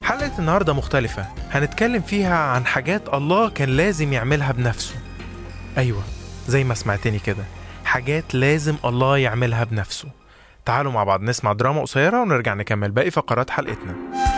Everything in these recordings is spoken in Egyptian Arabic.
حلقة النهاردة مختلفة هنتكلم فيها عن حاجات الله كان لازم يعملها بنفسه أيوة زي ما سمعتني كده حاجات لازم الله يعملها بنفسه تعالوا مع بعض نسمع دراما قصيرة ونرجع نكمل باقي فقرات حلقتنا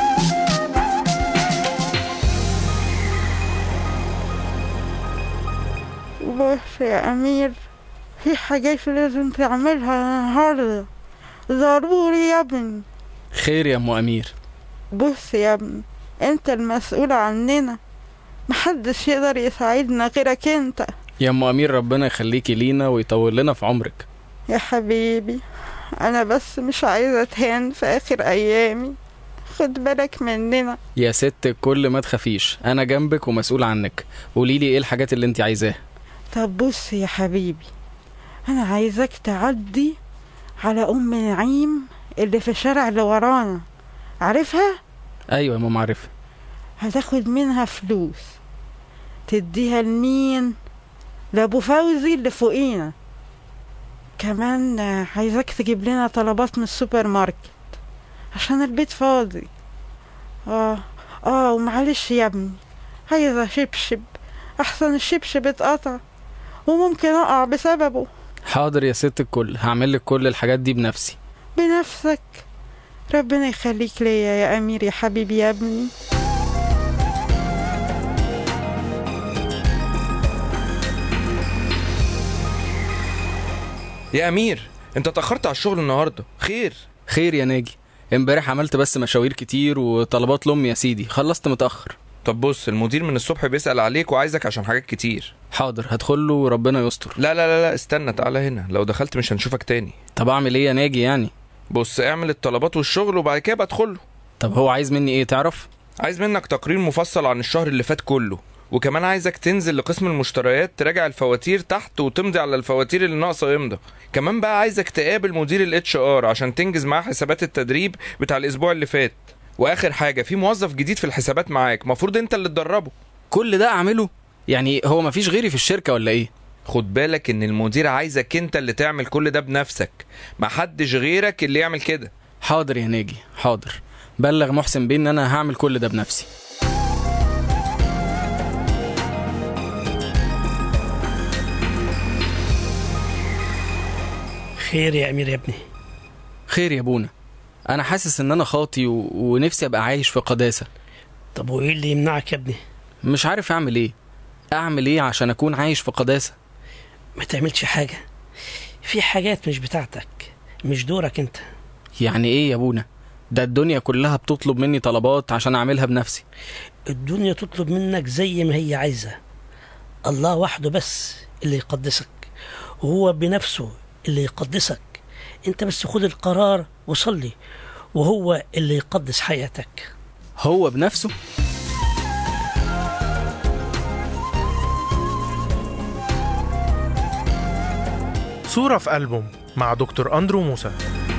بص يا أمير في حاجات لازم تعملها النهاردة ضروري يا ابني خير يا ام امير بص يا ابني انت المسؤول عننا محدش يقدر يساعدنا غيرك انت يا ام امير ربنا يخليكي لينا ويطول لنا في عمرك يا حبيبي انا بس مش عايزة اتهان في اخر ايامي خد بالك مننا يا ست الكل ما تخافيش انا جنبك ومسؤول عنك قولي لي ايه الحاجات اللي انت عايزاها طب بص يا حبيبي انا عايزك تعدي على ام نعيم اللي في الشارع اللي ورانا عارفها ايوه يا ماما عارفه هتاخد منها فلوس تديها لمين لابو فوزي اللي فوقينا كمان آه، عايزاك تجيب لنا طلبات من السوبر ماركت عشان البيت فاضي اه اه ومعلش يا ابني عايزة شبشب احسن الشبشب اتقطع وممكن اقع بسببه حاضر يا ست الكل هعمل لك كل الحاجات دي بنفسي بنفسك ربنا يخليك ليا يا امير يا حبيبي يا ابني يا امير انت اتاخرت على الشغل النهارده خير خير يا ناجي امبارح عملت بس مشاوير كتير وطلبات لامي يا سيدي خلصت متاخر طب بص المدير من الصبح بيسأل عليك وعايزك عشان حاجات كتير حاضر هدخل له وربنا يستر لا لا لا لا استنى تعالى هنا لو دخلت مش هنشوفك تاني طب اعمل ايه يا ناجي يعني بص اعمل الطلبات والشغل وبعد كده بقى ادخله طب هو عايز مني ايه تعرف عايز منك تقرير مفصل عن الشهر اللي فات كله وكمان عايزك تنزل لقسم المشتريات تراجع الفواتير تحت وتمضي على الفواتير اللي ناقصه يمضى كمان بقى عايزك تقابل مدير الاتش ار عشان تنجز معاه حسابات التدريب بتاع الاسبوع اللي فات واخر حاجه في موظف جديد في الحسابات معاك مفروض انت اللي تدربه كل ده اعمله يعني هو مفيش غيري في الشركه ولا ايه خد بالك ان المدير عايزك انت اللي تعمل كل ده بنفسك محدش غيرك اللي يعمل كده حاضر يا ناجي حاضر بلغ محسن بيه ان انا هعمل كل ده بنفسي خير يا امير يا ابني خير يا ابونا انا حاسس ان انا خاطي و... ونفسي ابقى عايش في قداسه طب وايه اللي يمنعك يا ابني مش عارف اعمل ايه اعمل ايه عشان اكون عايش في قداسه ما تعملش حاجه في حاجات مش بتاعتك مش دورك انت يعني ايه يا ابونا ده الدنيا كلها بتطلب مني طلبات عشان اعملها بنفسي الدنيا تطلب منك زي ما هي عايزه الله وحده بس اللي يقدسك وهو بنفسه اللي يقدسك انت بس خد القرار وصلي وهو اللي يقدس حياتك هو بنفسه صورة في ألبوم مع دكتور أندرو موسى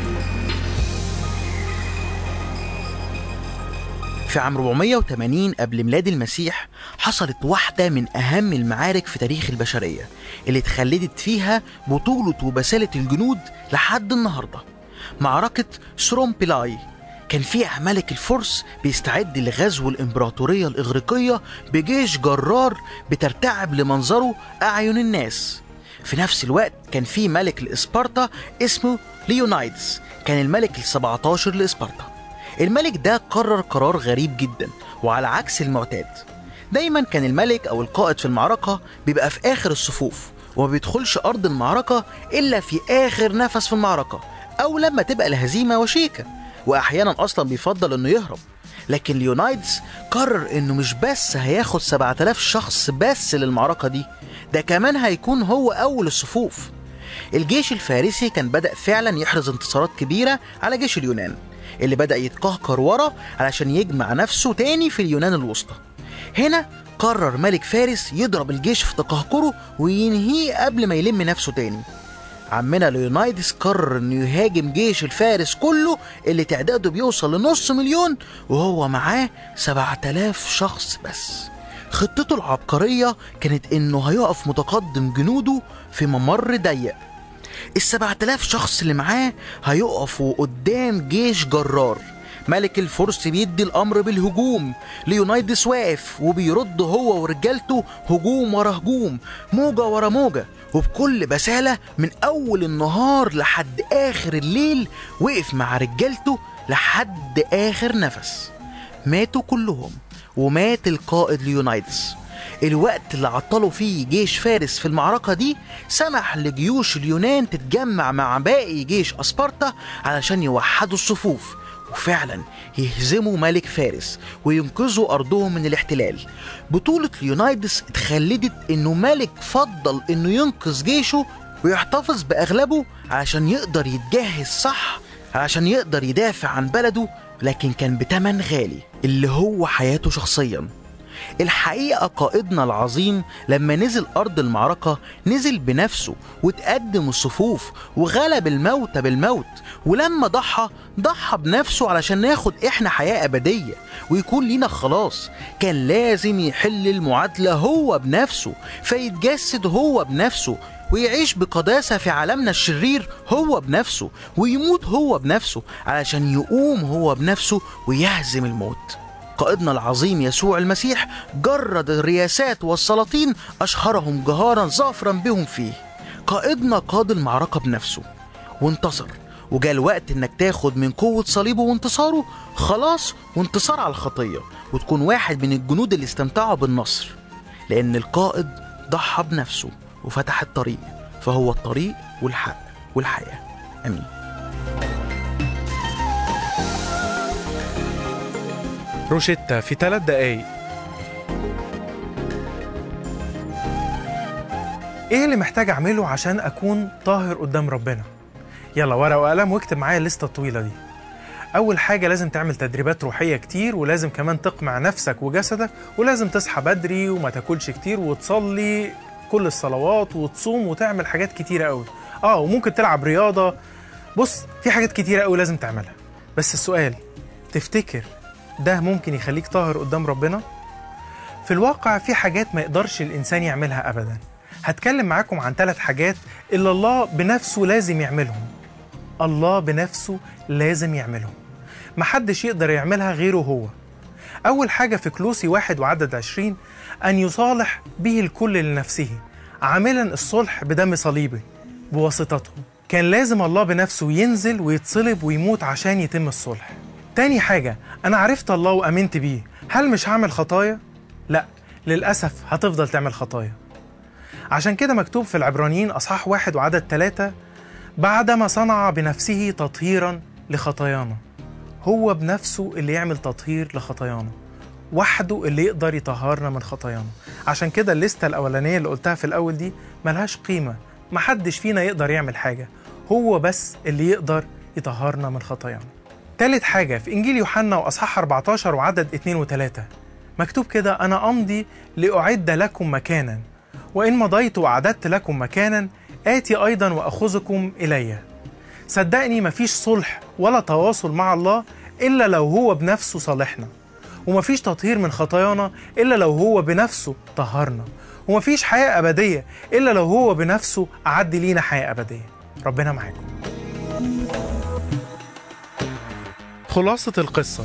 في عام 480 قبل ميلاد المسيح حصلت واحدة من أهم المعارك في تاريخ البشرية اللي اتخلدت فيها بطولة وبسالة الجنود لحد النهاردة معركة سرومبيلاي كان فيها ملك الفرس بيستعد لغزو الإمبراطورية الإغريقية بجيش جرار بترتعب لمنظره أعين الناس في نفس الوقت كان في ملك لإسبارتا اسمه ليونايدس كان الملك ال17 لإسبارتا الملك ده قرر قرار غريب جدا وعلى عكس المعتاد دايما كان الملك او القائد في المعركة بيبقى في اخر الصفوف وما بيدخلش ارض المعركة الا في اخر نفس في المعركة او لما تبقى الهزيمة وشيكة واحيانا اصلا بيفضل انه يهرب لكن ليونايدس قرر انه مش بس هياخد 7000 شخص بس للمعركة دي ده كمان هيكون هو اول الصفوف الجيش الفارسي كان بدأ فعلا يحرز انتصارات كبيرة على جيش اليونان اللي بدأ يتقهقر ورا علشان يجمع نفسه تاني في اليونان الوسطى هنا قرر ملك فارس يضرب الجيش في تقهقره وينهيه قبل ما يلم نفسه تاني عمنا ليونايدس قرر انه يهاجم جيش الفارس كله اللي تعداده بيوصل لنص مليون وهو معاه 7000 شخص بس خطته العبقرية كانت انه هيقف متقدم جنوده في ممر ضيق ال 7000 شخص اللي معاه هيقفوا قدام جيش جرار ملك الفرس بيدي الأمر بالهجوم ليونايدس واقف وبيرد هو ورجالته هجوم ورا هجوم موجة ورا موجة وبكل بسالة من أول النهار لحد آخر الليل وقف مع رجالته لحد آخر نفس ماتوا كلهم ومات القائد ليونايدس الوقت اللي عطلوا فيه جيش فارس في المعركة دي سمح لجيوش اليونان تتجمع مع باقي جيش أسبارتا علشان يوحدوا الصفوف وفعلا يهزموا ملك فارس وينقذوا أرضهم من الاحتلال بطولة ليونايدس اتخلدت إنه ملك فضل إنه ينقذ جيشه ويحتفظ بأغلبه علشان يقدر يتجهز صح علشان يقدر يدافع عن بلده لكن كان بتمن غالي اللي هو حياته شخصيا الحقيقة قائدنا العظيم لما نزل أرض المعركة نزل بنفسه وتقدم الصفوف وغلب الموت بالموت ولما ضحى ضحى بنفسه علشان ناخد إحنا حياة أبدية ويكون لينا خلاص كان لازم يحل المعادلة هو بنفسه فيتجسد هو بنفسه ويعيش بقداسة في عالمنا الشرير هو بنفسه ويموت هو بنفسه علشان يقوم هو بنفسه ويهزم الموت قائدنا العظيم يسوع المسيح جرد الرياسات والسلاطين أشهرهم جهارا ظافرا بهم فيه قائدنا قاد المعركة بنفسه وانتصر وجاء الوقت انك تاخد من قوة صليبه وانتصاره خلاص وانتصار على الخطية وتكون واحد من الجنود اللي استمتعوا بالنصر لأن القائد ضحى بنفسه وفتح الطريق فهو الطريق والحق والحياة أمين روشيتا في ثلاث دقايق ايه اللي محتاج اعمله عشان اكون طاهر قدام ربنا يلا ورقه وقلم واكتب معايا الليسته الطويله دي اول حاجه لازم تعمل تدريبات روحيه كتير ولازم كمان تقمع نفسك وجسدك ولازم تصحى بدري وما تاكلش كتير وتصلي كل الصلوات وتصوم وتعمل حاجات كتيره قوي اه وممكن تلعب رياضه بص في حاجات كتيره قوي لازم تعملها بس السؤال تفتكر ده ممكن يخليك طاهر قدام ربنا في الواقع في حاجات ما يقدرش الانسان يعملها ابدا هتكلم معاكم عن ثلاث حاجات اللي الله بنفسه لازم يعملهم الله بنفسه لازم يعملهم محدش يقدر يعملها غيره هو أول حاجة في كلوسي واحد وعدد عشرين أن يصالح به الكل لنفسه عاملا الصلح بدم صليبه بواسطته كان لازم الله بنفسه ينزل ويتصلب ويموت عشان يتم الصلح تاني حاجة أنا عرفت الله وأمنت بيه هل مش هعمل خطايا؟ لا للأسف هتفضل تعمل خطايا عشان كده مكتوب في العبرانيين أصحاح واحد وعدد ثلاثة بعدما صنع بنفسه تطهيرا لخطايانا هو بنفسه اللي يعمل تطهير لخطايانا وحده اللي يقدر يطهرنا من خطايانا عشان كده الليستة الأولانية اللي قلتها في الأول دي ملهاش قيمة محدش فينا يقدر يعمل حاجة هو بس اللي يقدر يطهرنا من خطايانا تالت حاجة في إنجيل يوحنا وأصحاح 14 وعدد 2 و3 مكتوب كده أنا أمضي لأعد لكم مكانا وإن مضيت وأعددت لكم مكانا آتي أيضا وأخذكم إلي صدقني مفيش صلح ولا تواصل مع الله إلا لو هو بنفسه صالحنا ومفيش تطهير من خطايانا إلا لو هو بنفسه طهرنا ومفيش حياة أبدية إلا لو هو بنفسه أعد لينا حياة أبدية ربنا معاكم خلاصة القصة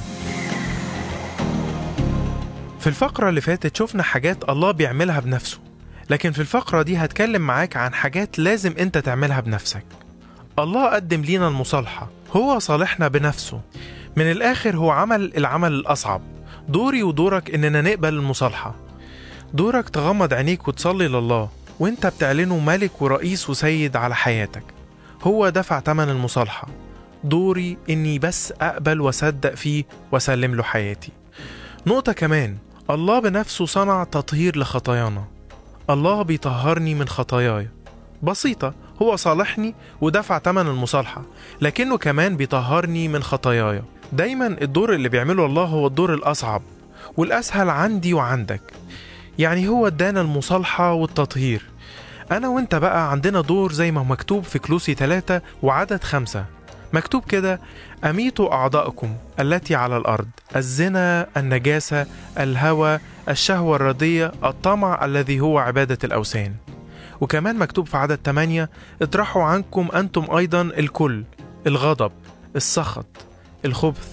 في الفقرة اللي فاتت شفنا حاجات الله بيعملها بنفسه لكن في الفقرة دي هتكلم معاك عن حاجات لازم انت تعملها بنفسك الله قدم لينا المصالحة هو صالحنا بنفسه من الآخر هو عمل العمل الأصعب دوري ودورك إننا نقبل المصالحة دورك تغمض عينيك وتصلي لله وانت بتعلنه ملك ورئيس وسيد على حياتك هو دفع تمن المصالحة دوري إني بس أقبل وأصدق فيه وأسلم له حياتي نقطة كمان الله بنفسه صنع تطهير لخطايانا الله بيطهرني من خطاياي بسيطة هو صالحني ودفع تمن المصالحة لكنه كمان بيطهرني من خطاياي دايما الدور اللي بيعمله الله هو الدور الأصعب والأسهل عندي وعندك يعني هو ادانا المصالحة والتطهير أنا وأنت بقى عندنا دور زي ما هو مكتوب في كلوسي 3 وعدد خمسة مكتوب كده أميتوا أعضاءكم التي على الأرض الزنا النجاسة الهوى الشهوة الردية الطمع الذي هو عبادة الأوثان وكمان مكتوب في عدد 8 اطرحوا عنكم أنتم أيضا الكل الغضب السخط الخبث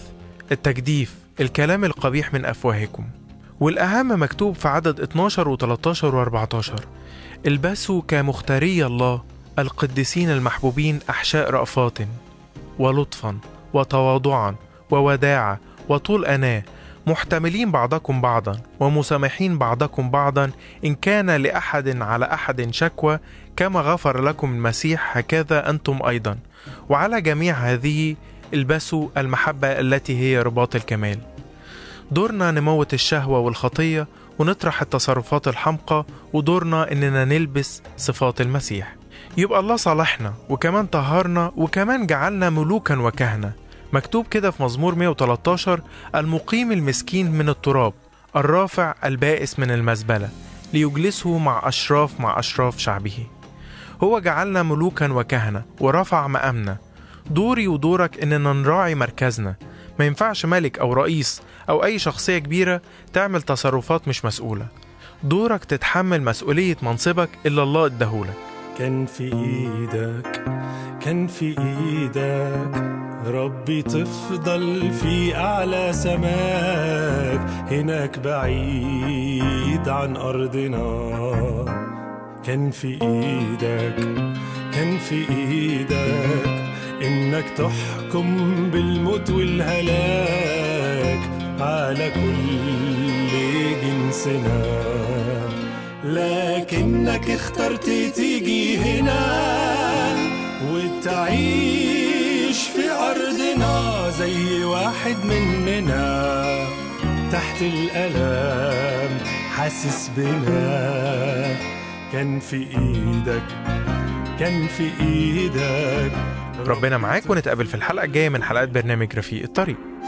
التجديف الكلام القبيح من أفواهكم والأهم مكتوب في عدد 12 و13 و14 البسوا كمختاري الله القديسين المحبوبين أحشاء رأفات ولطفا وتواضعا ووداعة وطول أناة محتملين بعضكم بعضا ومسامحين بعضكم بعضا إن كان لأحد على أحد شكوى كما غفر لكم المسيح هكذا أنتم أيضا وعلى جميع هذه البسوا المحبة التي هي رباط الكمال دورنا نموت الشهوة والخطية ونطرح التصرفات الحمقى ودورنا إننا نلبس صفات المسيح يبقى الله صالحنا وكمان طهرنا وكمان جعلنا ملوكا وكهنة مكتوب كده في مزمور 113 المقيم المسكين من التراب الرافع البائس من المزبلة ليجلسه مع أشراف مع أشراف شعبه هو جعلنا ملوكا وكهنة ورفع مقامنا دوري ودورك إننا نراعي مركزنا ما ينفعش ملك أو رئيس أو أي شخصية كبيرة تعمل تصرفات مش مسؤولة دورك تتحمل مسؤولية منصبك اللي الله اداهولك كان في ايدك كان في ايدك ربي تفضل في اعلى سماك هناك بعيد عن ارضنا كان في ايدك كان في ايدك انك تحكم بالموت والهلاك على كل جنسنا لكنك اخترت تيجي هنا وتعيش في أرضنا زي واحد مننا تحت الألم حاسس بنا كان في إيدك كان في إيدك ربنا معاك ونتقابل في الحلقة الجاية من حلقات برنامج رفيق الطريق